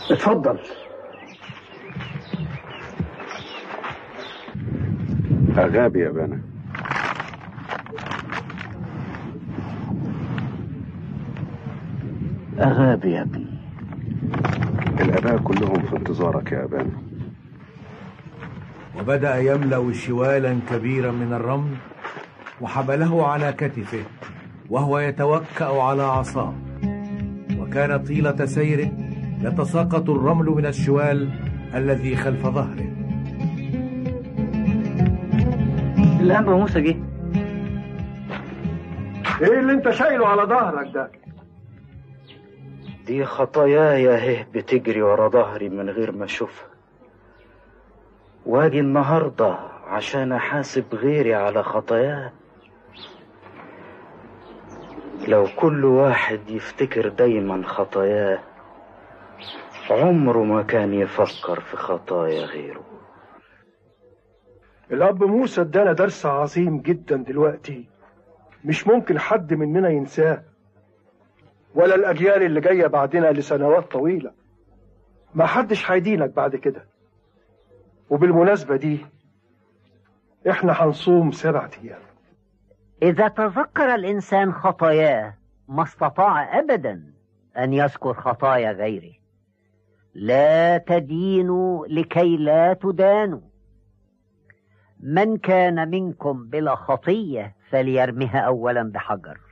اتفضل أغابي يا بنا أغابي يا ابني الآباء كلهم في انتظارك يا أبانا وبدأ يملأ شوالا كبيرا من الرمل وحمله على كتفه وهو يتوكأ على عصاه وكان طيلة سيره يتساقط الرمل من الشوال الذي خلف ظهره الأنبا موسى جه ايه اللي انت شايله على ظهرك ده دي خطاياي اهي بتجري ورا ظهري من غير ما اشوفها واجي النهارده عشان احاسب غيري على خطاياه لو كل واحد يفتكر دايما خطاياه عمره ما كان يفكر في خطايا غيره الاب موسى ادانا درس عظيم جدا دلوقتي مش ممكن حد مننا ينساه ولا الاجيال اللي جايه بعدنا لسنوات طويله ما حدش هيدينك بعد كده وبالمناسبه دي احنا هنصوم سبعة ايام إذا تذكر الإنسان خطاياه ما استطاع أبدا أن يذكر خطايا غيره لا تدينوا لكي لا تدانوا من كان منكم بلا خطية فليرمها أولا بحجر